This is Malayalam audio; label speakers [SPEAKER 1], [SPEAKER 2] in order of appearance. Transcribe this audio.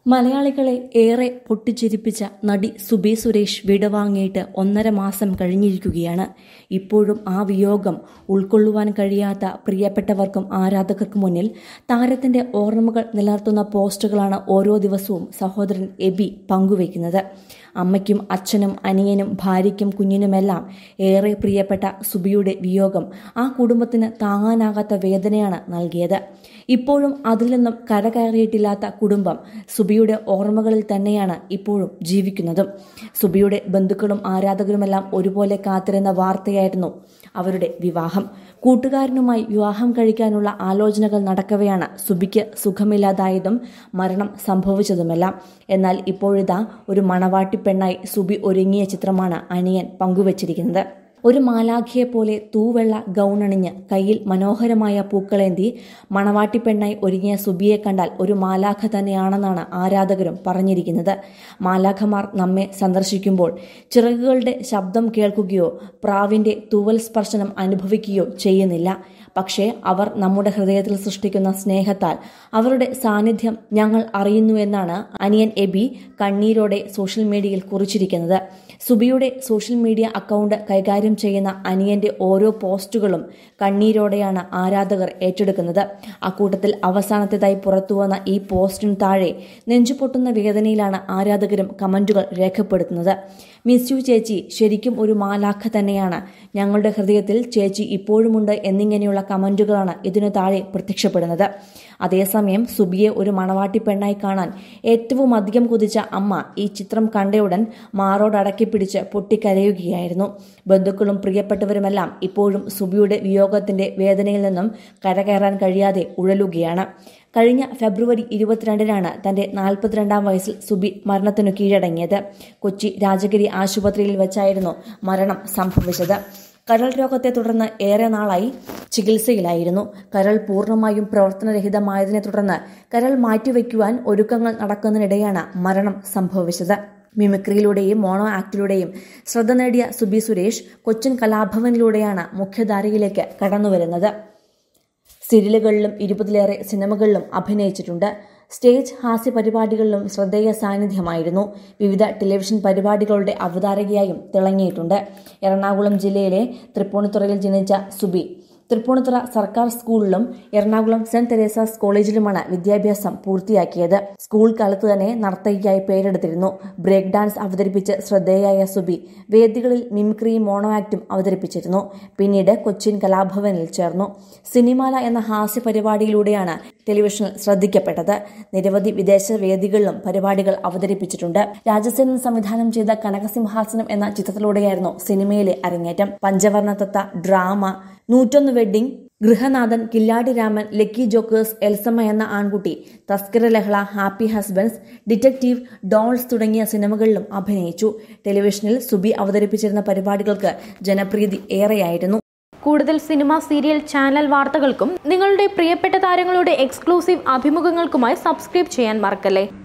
[SPEAKER 1] മലയാളികളെ ഏറെ പൊട്ടിച്ചിരിപ്പിച്ച നടി സുബി സുരേഷ് വിടവാങ്ങിയിട്ട് ഒന്നര മാസം കഴിഞ്ഞിരിക്കുകയാണ് ഇപ്പോഴും ആ വിയോഗം ഉൾക്കൊള്ളുവാൻ കഴിയാത്ത പ്രിയപ്പെട്ടവർക്കും ആരാധകർക്കും മുന്നിൽ താരത്തിന്റെ ഓർമ്മകൾ നിലനിർത്തുന്ന പോസ്റ്റുകളാണ് ഓരോ ദിവസവും സഹോദരൻ എബി പങ്കുവയ്ക്കുന്നത് അമ്മയ്ക്കും അച്ഛനും അനിയനും ഭാര്യയ്ക്കും കുഞ്ഞിനുമെല്ലാം ഏറെ പ്രിയപ്പെട്ട സുബിയുടെ വിയോഗം ആ കുടുംബത്തിന് താങ്ങാനാകാത്ത വേദനയാണ് നൽകിയത് ഇപ്പോഴും അതിൽ നിന്നും കരകയറിയിട്ടില്ലാത്ത കുടുംബം സുബിയുടെ ഓർമ്മകളിൽ തന്നെയാണ് ഇപ്പോഴും ജീവിക്കുന്നതും സുബിയുടെ ബന്ധുക്കളും ആരാധകരുമെല്ലാം ഒരുപോലെ കാത്തിരുന്ന വാർത്തയായിരുന്നു അവരുടെ വിവാഹം കൂട്ടുകാരനുമായി വിവാഹം കഴിക്കാനുള്ള ആലോചനകൾ നടക്കവെയാണ് സുബിക്ക് സുഖമില്ലാതായതും മരണം സംഭവിച്ചതുമെല്ലാം എന്നാൽ ഇപ്പോഴിതാ ഒരു മണവാട്ടി പെണ്ണായി സുബി ഒരുങ്ങിയ ചിത്രമാണ് അനിയൻ പങ്കുവച്ചിരിക്കുന്നത് ഒരു മാലാഖയെ പോലെ തൂവെള്ള ഗൗണണിഞ്ഞ് കയ്യിൽ മനോഹരമായ പൂക്കളേന്തി മണവാട്ടി പെണ്ണായി ഒരുങ്ങിയ സുബിയെ കണ്ടാൽ ഒരു മാലാഖ തന്നെയാണെന്നാണ് ആരാധകരും പറഞ്ഞിരിക്കുന്നത് മാലാഖമാർ നമ്മെ സന്ദർശിക്കുമ്പോൾ ചിറകുകളുടെ ശബ്ദം കേൾക്കുകയോ പ്രാവിന്റെ തൂവൽ സ്പർശനം അനുഭവിക്കുകയോ ചെയ്യുന്നില്ല പക്ഷേ അവർ നമ്മുടെ ഹൃദയത്തിൽ സൃഷ്ടിക്കുന്ന സ്നേഹത്താൽ അവരുടെ സാന്നിധ്യം ഞങ്ങൾ അറിയുന്നു എന്നാണ് അനിയൻ എബി കണ്ണീരോടെ സോഷ്യൽ മീഡിയയിൽ കുറിച്ചിരിക്കുന്നത് സുബിയുടെ സോഷ്യൽ മീഡിയ അക്കൗണ്ട് കൈകാര്യം ചെയ്യുന്ന അനിയന്റെ ഓരോ പോസ്റ്റുകളും കണ്ണീരോടെയാണ് ആരാധകർ ഏറ്റെടുക്കുന്നത് അക്കൂട്ടത്തിൽ അവസാനത്തേതായി പുറത്തുവന്ന ഈ പോസ്റ്റിന് താഴെ നെഞ്ചുപൊട്ടുന്ന വേദനയിലാണ് ആരാധകരും കമന്റുകൾ രേഖപ്പെടുത്തുന്നത് മിസ് യു ചേച്ചി ശരിക്കും ഒരു മാലാഖ തന്നെയാണ് ഞങ്ങളുടെ ഹൃദയത്തിൽ ചേച്ചി ഇപ്പോഴുമുണ്ട് എന്നിങ്ങനെയുള്ള കമന്റുകളാണ് ഇതിനു താഴെ പ്രത്യക്ഷപ്പെടുന്നത് അതേസമയം സുബിയെ ഒരു മണവാട്ടി പെണ്ണായി കാണാൻ ഏറ്റവും അധികം കുതിച്ച അമ്മ ഈ ചിത്രം കണ്ടയുടൻ മാറോടടക്കി പിടിച്ച് പൊട്ടിക്കരയുകയായിരുന്നു ബന്ധുക്കളും പ്രിയപ്പെട്ടവരുമെല്ലാം ഇപ്പോഴും സുബിയുടെ വിയോഗത്തിന്റെ വേദനയിൽ നിന്നും കരകയറാൻ കഴിയാതെ ഉഴലുകയാണ് കഴിഞ്ഞ ഫെബ്രുവരി ഇരുപത്തിരണ്ടിനാണ് തന്റെ നാൽപ്പത്തിരണ്ടാം വയസ്സിൽ സുബി മരണത്തിനു കീഴടങ്ങിയത് കൊച്ചി രാജഗിരി ആശുപത്രിയിൽ വെച്ചായിരുന്നു മരണം സംഭവിച്ചത് കരൾ രോഗത്തെ തുടർന്ന് ഏറെ നാളായി ചികിത്സയിലായിരുന്നു കരൾ പൂർണ്ണമായും പ്രവർത്തനരഹിതമായതിനെ തുടർന്ന് കരൾ മാറ്റിവെക്കുവാൻ ഒരുക്കങ്ങൾ നടക്കുന്നതിനിടെയാണ് മരണം സംഭവിച്ചത് മിമിക്രിയിലൂടെയും മോണോ ആക്ടിലൂടെയും ശ്രദ്ധ നേടിയ സുബി സുരേഷ് കൊച്ചിൻ കലാഭവനിലൂടെയാണ് മുഖ്യധാരയിലേക്ക് കടന്നുവരുന്നത് സീരിയലുകളിലും ഇരുപതിലേറെ സിനിമകളിലും അഭിനയിച്ചിട്ടുണ്ട് സ്റ്റേജ് ഹാസ്യ പരിപാടികളിലും ശ്രദ്ധേയ സാന്നിധ്യമായിരുന്നു വിവിധ ടെലിവിഷൻ പരിപാടികളുടെ അവതാരകയായും തിളങ്ങിയിട്ടുണ്ട് എറണാകുളം ജില്ലയിലെ തൃപ്പൂണിത്തുറയിൽ ജനിച്ച സുബി തൃപ്പൂണിത്തുറ സർക്കാർ സ്കൂളിലും എറണാകുളം സെന്റ് തെരേസാസ് കോളേജിലുമാണ് വിദ്യാഭ്യാസം പൂർത്തിയാക്കിയത് സ്കൂൾ കാലത്ത് തന്നെ നർത്തകിയായി പേരെടുത്തിരുന്നു ബ്രേക്ക് ഡാൻസ് അവതരിപ്പിച്ച് ശ്രദ്ധേയായ സുബി വേദികളിൽ മിമിക്രിയും മോണോ ആക്ടും അവതരിപ്പിച്ചിരുന്നു പിന്നീട് കൊച്ചിൻ കലാഭവനിൽ ചേർന്നു സിനിമാല എന്ന ഹാസ്യ പരിപാടിയിലൂടെയാണ് ടെലിവിഷനിൽ ശ്രദ്ധിക്കപ്പെട്ടത് നിരവധി വിദേശ വേദികളിലും പരിപാടികൾ അവതരിപ്പിച്ചിട്ടുണ്ട് രാജസേനൻ സംവിധാനം ചെയ്ത കനകസിംഹാസനം എന്ന ചിത്രത്തിലൂടെയായിരുന്നു സിനിമയിലെ അരങ്ങേറ്റം പഞ്ചവർണ്ണ തത്ത ഡ്രാമ നൂറ്റൊന്ന് Wedding Grihanathan Killadi Raman Lucky Jokers Elsamma Enna Aankutty തസ്കര ലഹള ഹാപ്പി ഹസ്ബൻഡ്സ് ഡിറ്റക്റ്റീവ് ഡോൾസ് തുടങ്ങിയ സിനിമകളിലും അഭിനയിച്ചു ടെലിവിഷനിൽ സുബി അവതരിപ്പിച്ചിരുന്ന പരിപാടികൾക്ക് ജനപ്രീതി ഏറെയായിരുന്നു
[SPEAKER 2] കൂടുതൽ സിനിമ സീരിയൽ ചാനൽ വാർത്തകൾക്കും നിങ്ങളുടെ പ്രിയപ്പെട്ട താരങ്ങളുടെ എക്സ്ക്ലൂസീവ് അഭിമുഖങ്ങൾക്കുമായി സബ്സ്ക്രൈബ് ചെയ്യാൻ മറക്കല്ലേ